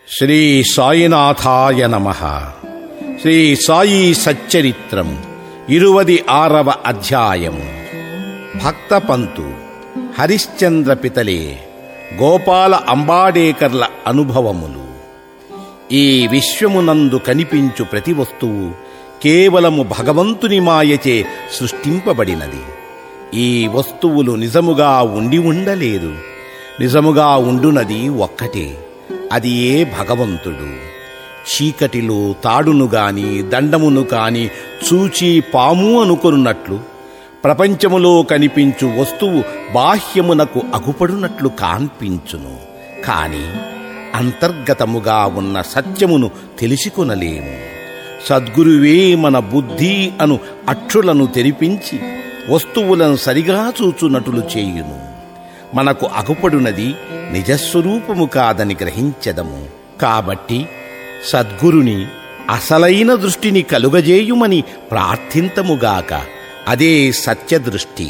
శ్రీ సాయినాథాయ నమ శ్రీ సాయి సచ్చరిత్రం ఇరువది ఆరవ అధ్యాయం భక్తపంతు హరిశ్చంద్ర పితలే గోపాల అంబాడేకర్ల అనుభవములు ఈ విశ్వమునందు కనిపించు ప్రతి వస్తువు కేవలము భగవంతుని మాయచే సృష్టింపబడినది ఈ వస్తువులు నిజముగా ఉండి ఉండలేదు నిజముగా ఉండునది ఒక్కటే అది ఏ భగవంతుడు చీకటిలో తాడును గాని దండమును కాని చూచి పాము అనుకొనున్నట్లు ప్రపంచములో కనిపించు వస్తువు బాహ్యమునకు అగుపడునట్లు కాన్పించును కాని అంతర్గతముగా ఉన్న సత్యమును తెలిసికొనలేము సద్గురువే మన బుద్ధి అను అక్షులను తెరిపించి వస్తువులను సరిగా చూచునట్లు చేయును మనకు అగుపడునది నిజస్వరూపము కాదని గ్రహించదము కాబట్టి సద్గురుని అసలైన దృష్టిని కలుగజేయుమని ప్రార్థింతముగాక అదే సత్యదృష్టి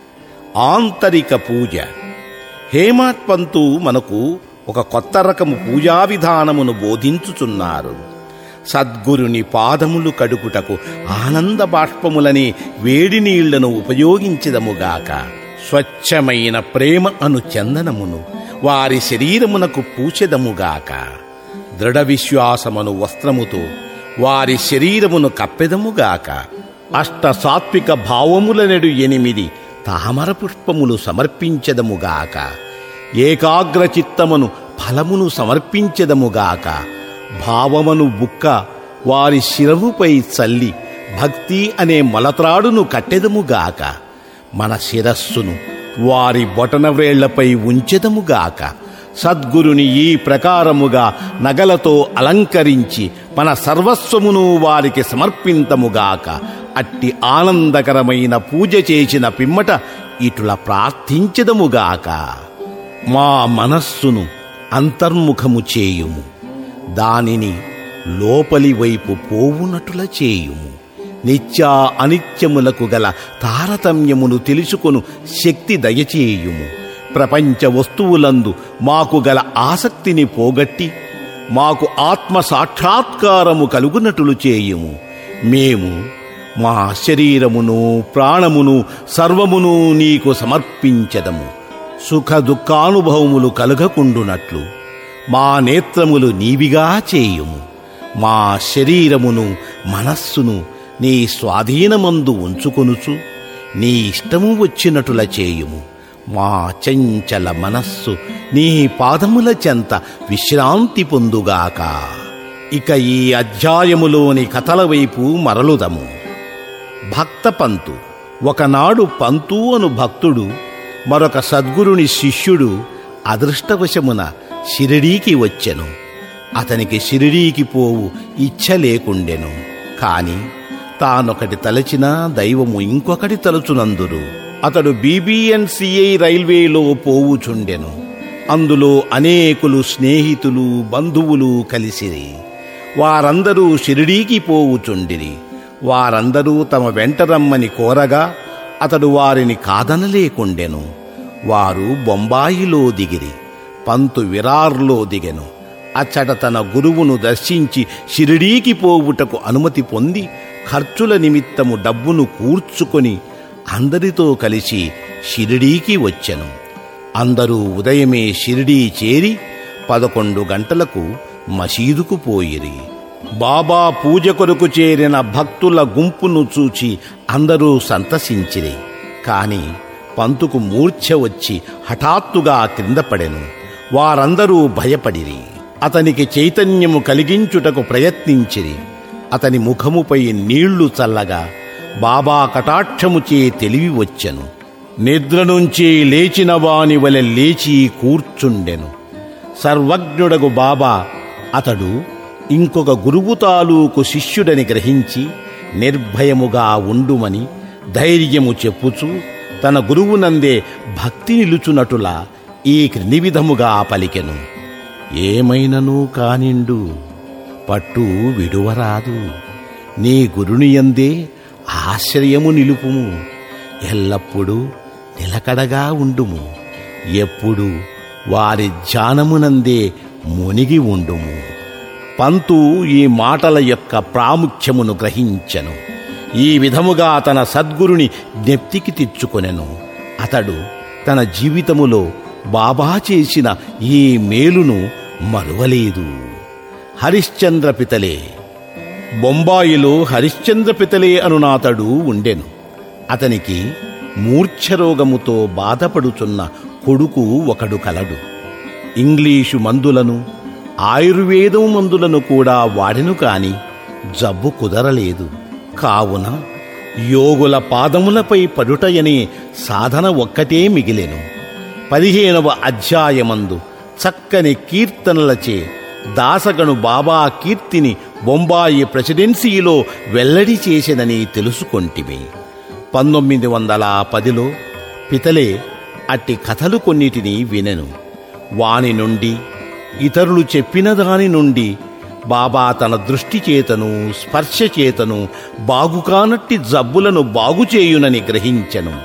ఆంతరిక పూజ హేమాత్ పంతు మనకు ఒక కొత్త రకము పూజా విధానమును బోధించుచున్నారు సద్గురుని పాదములు కడుపుటకు ఆనంద బాష్పములని వేడి నీళ్లను ఉపయోగించదముగాక స్వచ్ఛమైన ప్రేమ అను చందనమును వారి శరీరమునకు పూచెదముగాక దృఢ విశ్వాసమను వస్త్రముతో వారి శరీరమును కప్పెదముగాక అష్ట సాత్విక భావములనెడు ఎనిమిది తామర పుష్పములు సమర్పించదముగాక ఏకాగ్ర చిత్తమును ఫలమును సమర్పించదముగాక భావమను బుక్క వారి శిరవుపై చల్లి భక్తి అనే మొలత్రాడును కట్టెదముగాక మన శిరస్సును వారి బొటనవ్రేళ్లపై ఉంచెదముగాక సద్గురుని ఈ ప్రకారముగా నగలతో అలంకరించి మన సర్వస్వమును వారికి సమర్పింతముగాక అట్టి ఆనందకరమైన పూజ చేసిన పిమ్మట ఇటుల ప్రార్థించదముగాక మా మనస్సును అంతర్ముఖము చేయుము దానిని లోపలి వైపు పోవునటుల చేయుము నిత్యా అనిత్యములకు గల తారతమ్యమును తెలుసుకొను శక్తి దయచేయుము ప్రపంచ వస్తువులందు మాకు గల ఆసక్తిని పోగొట్టి మాకు ఆత్మ సాక్షాత్కారము కలుగునట్లు చేయుము మేము మా శరీరమును ప్రాణమును సర్వమును నీకు సమర్పించదము సుఖ దుఃఖానుభవములు కలుగకుండునట్లు మా నేత్రములు నీవిగా చేయుము మా శరీరమును మనస్సును నీ స్వాధీనమందు ఉంచుకొనుచు నీ ఇష్టము వచ్చినటుల చేయుము మా చంచల మనస్సు నీ పాదముల చెంత విశ్రాంతి పొందుగాక ఇక ఈ అధ్యాయములోని కథల వైపు మరలుదము భక్త పంతు ఒకనాడు పంతు అను భక్తుడు మరొక సద్గురుని శిష్యుడు అదృష్టవశమున షిరిడీకి వచ్చెను అతనికి షిరిడీకి పోవు ఇచ్ఛ లేకుండెను కాని తానొకటి తలచిన దైవము ఇంకొకటి తలుచునందురు అతడు బీబీఎన్సీఐ రైల్వేలో పోవుచుండెను అందులో అనేకులు స్నేహితులు బంధువులు కలిసిరి వారందరూ షిరిడీకి పోవుచుండిరి వారందరూ తమ వెంట రమ్మని కోరగా అతడు వారిని కాదనలేకుండెను వారు బొంబాయిలో దిగిరి పంతు విరార్లో దిగెను అచ్చట తన గురువును దర్శించి షిరిడీకి పోవుటకు అనుమతి పొంది ఖర్చుల నిమిత్తము డబ్బును కూర్చుకొని అందరితో కలిసి షిరిడీకి వచ్చెను అందరూ ఉదయమే షిరిడీ చేరి పదకొండు గంటలకు మసీదుకు పోయిరి బాబా పూజ కొరకు చేరిన భక్తుల గుంపును చూచి అందరూ సంతసించిరి కాని పంతుకు మూర్ఛ వచ్చి హఠాత్తుగా క్రింద పడెను వారందరూ భయపడిరి అతనికి చైతన్యము కలిగించుటకు ప్రయత్నించిరి అతని ముఖముపై నీళ్లు చల్లగా బాబా కటాక్షముచే తెలివి వచ్చెను నిద్ర నుంచి లేచిన వాని వలె లేచి కూర్చుండెను సర్వజ్ఞుడగు బాబా అతడు ఇంకొక గురువు తాలూకు శిష్యుడని గ్రహించి నిర్భయముగా ఉండుమని ధైర్యము చెప్పుచూ తన గురువునందే భక్తి నిలుచునటులా ఈ క్రింది విధముగా పలికెను ఏమైనను కానిండు పట్టు విడువరాదు నీ గురునియందే ఆశ్రయము నిలుపుము ఎల్లప్పుడూ నిలకడగా ఉండుము ఎప్పుడు వారి ధ్యానమునందే మునిగి ఉండుము పంతు ఈ మాటల యొక్క ప్రాముఖ్యమును గ్రహించెను ఈ విధముగా తన సద్గురుని జ్ఞప్తికి తెచ్చుకొనెను అతడు తన జీవితములో బాబా చేసిన ఈ మేలును మరువలేదు హరిశ్చంద్ర పితలే బొంబాయిలో హరిశ్చంద్ర పితలే అనునాతడు ఉండెను అతనికి మూర్ఛరోగముతో బాధపడుచున్న కొడుకు ఒకడు కలడు ఇంగ్లీషు మందులను ఆయుర్వేదం మందులను కూడా వాడెను కాని జబ్బు కుదరలేదు కావున యోగుల పాదములపై పడుటయనే సాధన ఒక్కటే మిగిలెను పదిహేనవ అధ్యాయమందు చక్కని కీర్తనలచే దాసగను బాబా కీర్తిని బొంబాయి ప్రెసిడెన్సీలో వెల్లడి చేసినని తెలుసుకొంటిమి పంతొమ్మిది వందల పదిలో పితలే అట్టి కథలు కొన్నిటిని వినెను వాని నుండి ఇతరులు చెప్పిన దాని నుండి బాబా తన దృష్టి చేతను స్పర్శ చేతను బాగుకానట్టి జబ్బులను బాగుచేయునని గ్రహించెను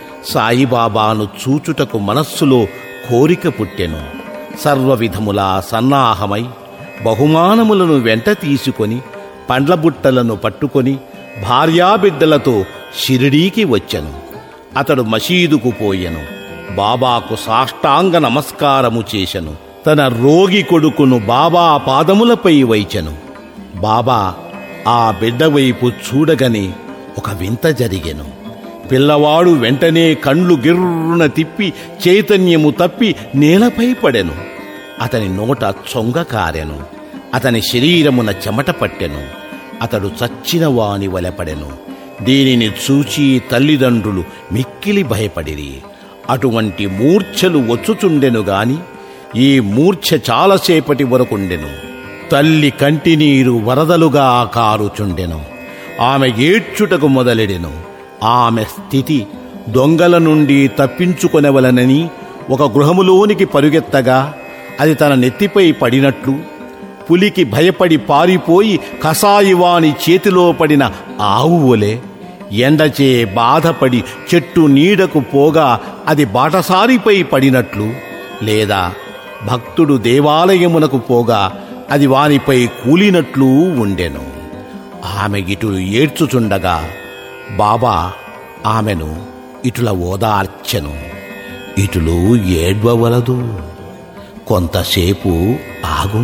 సాయిబాబాను చూచుటకు మనస్సులో కోరిక పుట్టెను సర్వవిధములా సన్నాహమై బహుమానములను వెంట తీసుకొని పండ్ల బుట్టలను పట్టుకొని భార్యాబిడ్డలతో షిరిడీకి వచ్చెను అతడు మసీదుకు పోయెను బాబాకు సాష్టాంగ నమస్కారము చేశను తన రోగి కొడుకును బాబా పాదములపై వైచెను బాబా ఆ బిడ్డ వైపు చూడగని ఒక వింత జరిగెను పిల్లవాడు వెంటనే కండ్లు గిర్రున తిప్పి చైతన్యము తప్పి నేలపై పడెను అతని నోట చొంగ కారెను అతని శరీరమున చెమట పట్టెను అతడు చచ్చిన వాని వలెపడెను దీనిని చూచి తల్లిదండ్రులు మిక్కిలి భయపడిరి అటువంటి మూర్ఛలు వచ్చుచుండెను గాని ఈ మూర్ఛ చాలాసేపటి వరకుండెను తల్లి కంటినీరు వరదలుగా కారుచుండెను ఆమె ఏడ్చుటకు మొదలెడెను ఆమె స్థితి దొంగల నుండి తప్పించుకొనవలనని ఒక గృహములోనికి పరుగెత్తగా అది తన నెత్తిపై పడినట్లు పులికి భయపడి పారిపోయి కసాయివాని చేతిలో పడిన ఆవు వలె ఎండచే బాధపడి చెట్టు నీడకు పోగా అది బాటసారిపై పడినట్లు లేదా భక్తుడు దేవాలయమునకు పోగా అది వానిపై కూలినట్లు ఉండెను ఆమె ఇటు ఏడ్చుచుండగా బాబా ఆమెను ఇటుల ఓదార్చెను ఇటులు ఏడ్వవలదు కొంతసేపు ఆగు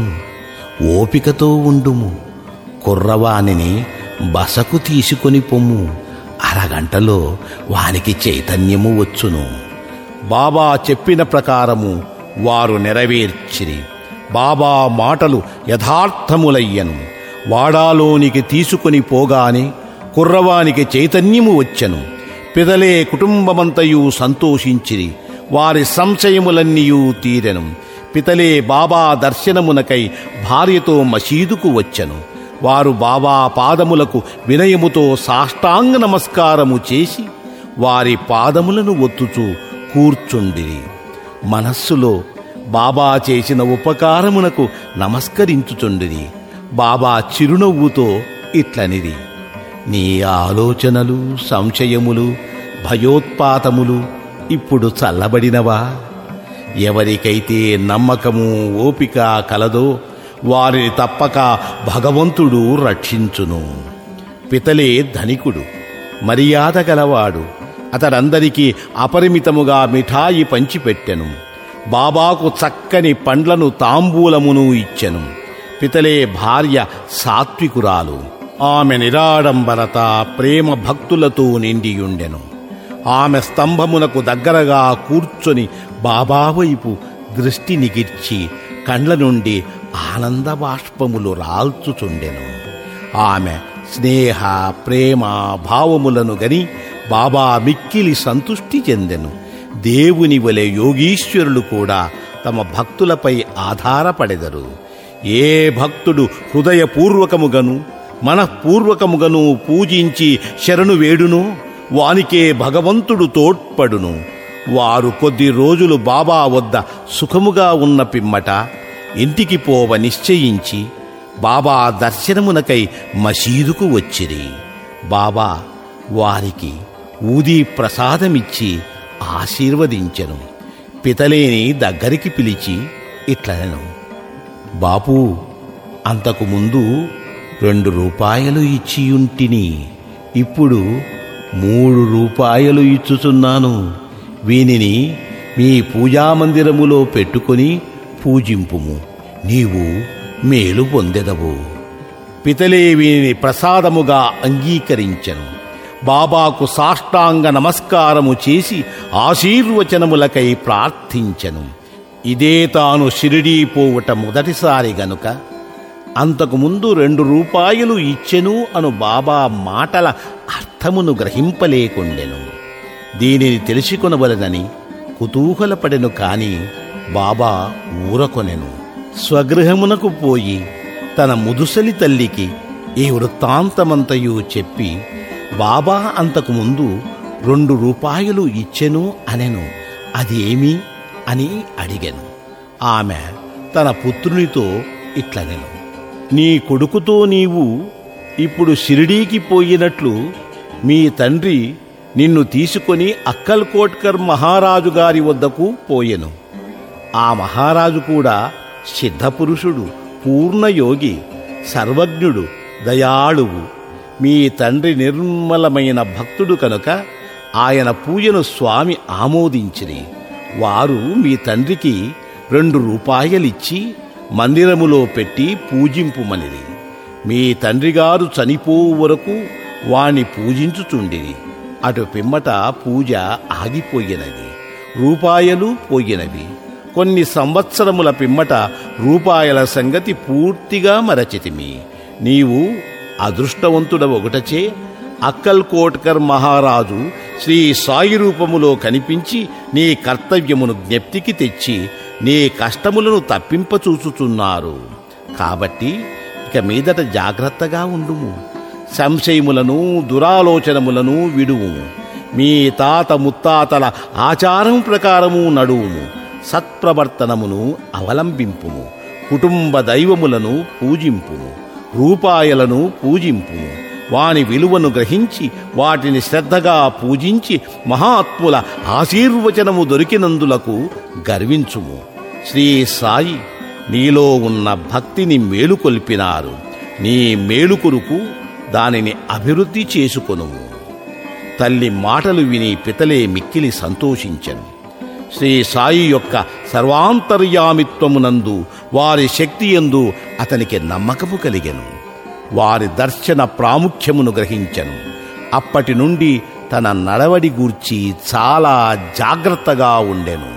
ఓపికతో ఉండుము కుర్రవానిని బసకు తీసుకొని పొమ్ము అరగంటలో వానికి చైతన్యము వచ్చును బాబా చెప్పిన ప్రకారము వారు నెరవేర్చిరి బాబా మాటలు యథార్థములయ్యను వాడాలోనికి తీసుకుని పోగానే కుర్రవానికి చైతన్యము వచ్చెను పిదలే కుటుంబమంతయు సంతోషించిరి వారి సంశయములన్నీయూ తీరెను పితలే బాబా దర్శనమునకై భార్యతో మసీదుకు వచ్చెను వారు బాబా పాదములకు వినయముతో సాష్టాంగ నమస్కారము చేసి వారి పాదములను ఒత్తుచూ కూర్చుండిరి మనస్సులో బాబా చేసిన ఉపకారమునకు నమస్కరించుచుండిరి బాబా చిరునవ్వుతో ఇట్లనిది నీ ఆలోచనలు సంశయములు భయోత్పాతములు ఇప్పుడు చల్లబడినవా ఎవరికైతే నమ్మకము ఓపిక కలదో వారిని తప్పక భగవంతుడు రక్షించును పితలే ధనికుడు మర్యాద గలవాడు అతడందరికీ అపరిమితముగా మిఠాయి పంచిపెట్టెను బాబాకు చక్కని పండ్లను తాంబూలమును ఇచ్చెను పితలే భార్య సాత్వికురాలు ఆమె నిరాడంబరత ప్రేమ భక్తులతో నిండియుండెను ఆమె స్తంభమునకు దగ్గరగా కూర్చొని బాబా వైపు దృష్టి నిగిర్చి కండ్ల నుండి ఆనంద బాష్పములు రాల్చుచుండెను ఆమె స్నేహ ప్రేమ భావములను గని బాబా మిక్కిలి సంతుష్టి చెందెను దేవుని వలె యోగీశ్వరులు కూడా తమ భక్తులపై ఆధారపడెదరు ఏ భక్తుడు హృదయపూర్వకముగను మనఃపూర్వకముగను పూజించి శరణు వేడునో వానికే భగవంతుడు తోడ్పడును వారు కొద్ది రోజులు బాబా వద్ద సుఖముగా ఉన్న పిమ్మట ఇంటికి పోవ నిశ్చయించి బాబా దర్శనమునకై మసీదుకు వచ్చిరి బాబా వారికి ఊదీ ప్రసాదమిచ్చి ఆశీర్వదించెను పితలేని దగ్గరికి పిలిచి ఇట్లనెను బాపు అంతకు ముందు రెండు రూపాయలు ఇచ్చియుంటిని ఇప్పుడు మూడు రూపాయలు ఇచ్చుచున్నాను వీనిని మీ పూజామందిరములో పెట్టుకొని పూజింపుము నీవు మేలు పొందెదవు పితలే వీనిని ప్రసాదముగా అంగీకరించెను బాబాకు సాష్టాంగ నమస్కారము చేసి ఆశీర్వచనములకై ప్రార్థించెను ఇదే తాను షిరిడీ పోవుట మొదటిసారి గనుక అంతకుముందు రెండు రూపాయలు ఇచ్చెను అను బాబా మాటల అర్థమును గ్రహింపలేకుండెను దీనిని తెలుసుకొనవలనని కుతూహలపడెను కాని బాబా ఊరకొనెను స్వగృహమునకు పోయి తన ముదుసలి తల్లికి ఈ వృత్తాంతమంతయు చెప్పి బాబా అంతకుముందు రెండు రూపాయలు ఇచ్చెను అనెను అది ఏమి అని అడిగాను ఆమె తన పుత్రునితో ఇట్లనెను నీ కొడుకుతో నీవు ఇప్పుడు షిరిడీకి పోయినట్లు మీ తండ్రి నిన్ను తీసుకొని అక్కల్కోట్కర్ మహారాజు గారి వద్దకు పోయెను ఆ మహారాజు కూడా సిద్ధపురుషుడు పూర్ణయోగి సర్వజ్ఞుడు దయాళువు మీ తండ్రి నిర్మలమైన భక్తుడు కనుక ఆయన పూజను స్వామి ఆమోదించిరి వారు మీ తండ్రికి రెండు రూపాయలిచ్చి మందిరములో పెట్టి పూజింపుమనిది మీ తండ్రిగారు చనిపోవు వరకు వాణ్ణి పూజించుచుండిరి అటు పిమ్మట పూజ ఆగిపోయినది రూపాయలు పోయినవి కొన్ని సంవత్సరముల పిమ్మట రూపాయల సంగతి పూర్తిగా మరచితిమి నీవు అదృష్టవంతుడ ఒకటచే అక్కల్ కోట్కర్ మహారాజు శ్రీ సాయి రూపములో కనిపించి నీ కర్తవ్యమును జ్ఞప్తికి తెచ్చి నీ కష్టములను తప్పింపచూచుచున్నారు కాబట్టి ఇక మీదట జాగ్రత్తగా ఉండుము సంశయములను దురాలోచనములను విడువుము మీ తాత ముత్తాతల ఆచారం ప్రకారము నడువుము సత్ప్రవర్తనమును అవలంబింపుము కుటుంబ దైవములను పూజింపుము రూపాయలను పూజింపుము వాని విలువను గ్రహించి వాటిని శ్రద్ధగా పూజించి మహాత్ముల ఆశీర్వచనము దొరికినందులకు గర్వించుము శ్రీ సాయి నీలో ఉన్న భక్తిని మేలుకొల్పినారు నీ మేలుకొరుకు దానిని అభివృద్ధి చేసుకొనుము తల్లి మాటలు విని పితలే మిక్కిలి సంతోషించను శ్రీ సాయి యొక్క సర్వాంతర్యామిత్వమునందు వారి శక్తి యందు అతనికి నమ్మకము కలిగెను వారి దర్శన ప్రాముఖ్యమును గ్రహించను అప్పటి నుండి తన నడవడి గూర్చి చాలా జాగ్రత్తగా ఉండెను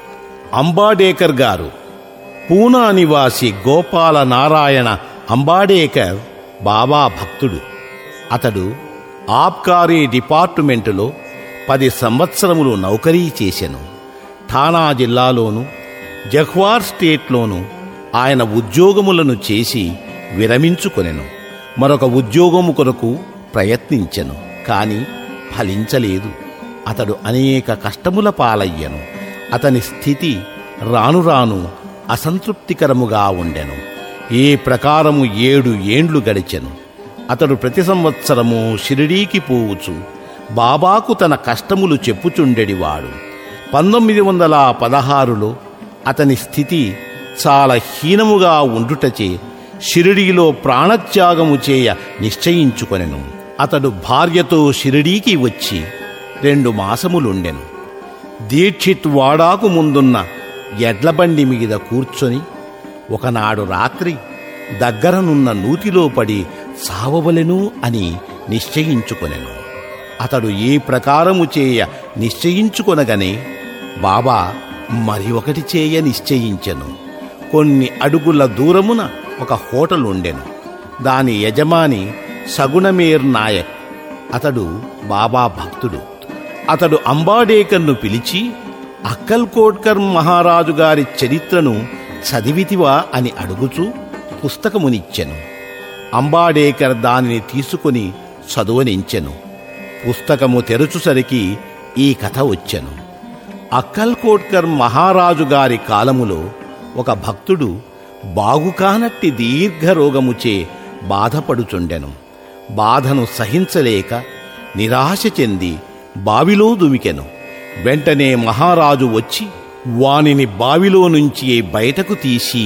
అంబాడేకర్ గారు పూనా నివాసి గోపాల నారాయణ అంబాడేకర్ బాబా భక్తుడు అతడు ఆబ్కారీ డిపార్ట్మెంటులో పది సంవత్సరములు నౌకరీ చేసెను ఠానా జిల్లాలోను జఖ్వార్ స్టేట్లోను ఆయన ఉద్యోగములను చేసి విరమించుకొనెను మరొక ఉద్యోగము కొరకు ప్రయత్నించెను కాని ఫలించలేదు అతడు అనేక కష్టముల పాలయ్యను అతని స్థితి రాను రాను అసంతృప్తికరముగా ఉండెను ఈ ప్రకారము ఏడు ఏండ్లు గడిచెను అతడు ప్రతి సంవత్సరము షిరిడీకి పోవచ్చు బాబాకు తన కష్టములు చెప్పుచుండెడివాడు పంతొమ్మిది వందల పదహారులో అతని స్థితి చాలా హీనముగా ఉండుటచే షిరిడీలో ప్రాణత్యాగము చేయ నిశ్చయించుకొనెను అతడు భార్యతో షిరిడీకి వచ్చి రెండు మాసములుండెను దీక్షిత్ వాడాకు ముందున్న ఎడ్లబండి మీద కూర్చొని ఒకనాడు రాత్రి దగ్గరనున్న నూతిలో పడి సావవలెను అని నిశ్చయించుకొనెను అతడు ఏ ప్రకారము చేయ నిశ్చయించుకొనగనే బాబా మరి ఒకటి చేయ నిశ్చయించెను కొన్ని అడుగుల దూరమున ఒక హోటల్ ఉండెను దాని యజమాని సగుణమేర్ నాయక్ అతడు బాబా భక్తుడు అతడు అంబాడేకర్ను పిలిచి అక్కల్ కోట్కర్ మహారాజు గారి చరిత్రను చదివితివా అని అడుగుచూ పుస్తకమునిచ్చెను అంబాడేకర్ దానిని తీసుకుని చదువనించెను పుస్తకము తెరచుసరికి ఈ కథ వచ్చెను అక్కల్ కోట్కర్ మహారాజు గారి కాలములో ఒక భక్తుడు బాగుకానట్టి దీర్ఘరోగముచే బాధపడుచుండెను బాధను సహించలేక నిరాశ చెంది బావిలో దుమికెను వెంటనే మహారాజు వచ్చి వానిని బావిలో నుంచి బయటకు తీసి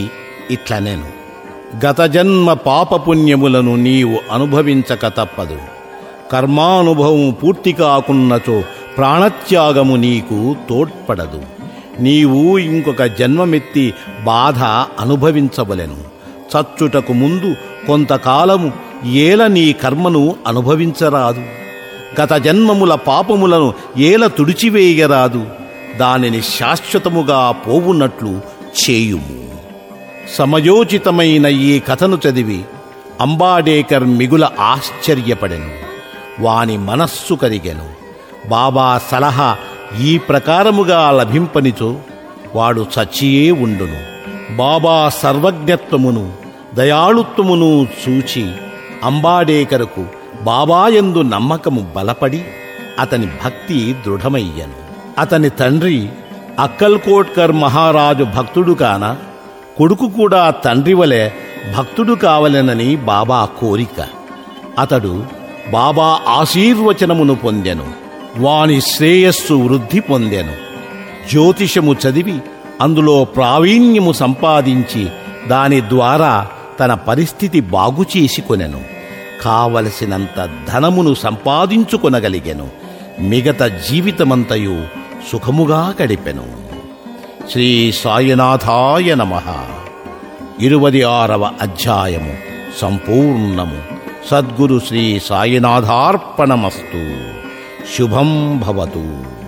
ఇట్లనేను గత జన్మ పాపపుణ్యములను నీవు అనుభవించక తప్పదు కర్మానుభవం పూర్తి కాకున్నచో ప్రాణత్యాగము నీకు తోడ్పడదు నీవు ఇంకొక జన్మమెత్తి బాధ అనుభవించవలెను చచ్చుటకు ముందు కొంతకాలము ఏల నీ కర్మను అనుభవించరాదు గత జన్మముల పాపములను ఏల తుడిచివేయరాదు దానిని శాశ్వతముగా పోవున్నట్లు చేయుము సమయోచితమైన ఈ కథను చదివి అంబాడేకర్ మిగుల ఆశ్చర్యపడెను వాని మనస్సు కరిగెను బాబా సలహా ఈ ప్రకారముగా లభింపనిచో వాడు చచ్చియే ఉండును బాబా సర్వజ్ఞత్వమును దయాళుత్వమును చూచి అంబాడేకరకు బాబాయందు నమ్మకము బలపడి అతని భక్తి దృఢమయ్యను అతని తండ్రి అక్కల్కోట్కర్ మహారాజు భక్తుడు కాన కొడుకు కూడా తండ్రి వలె భక్తుడు కావలెనని బాబా కోరిక అతడు బాబా ఆశీర్వచనమును పొందెను వాని శ్రేయస్సు వృద్ధి పొందెను జ్యోతిషము చదివి అందులో ప్రావీణ్యము సంపాదించి దాని ద్వారా తన పరిస్థితి బాగు చేసుకొనెను కావలసినంత ధనమును సంపాదించుకొనగలిగెను మిగత జీవితమంతయు సుఖముగా గడిపెను శ్రీ సాయినాథాయ నమ ఇరువది ఆరవ అధ్యాయము సంపూర్ణము సద్గురు శ్రీ సాయినాథార్పణమస్తు శుభం భవతు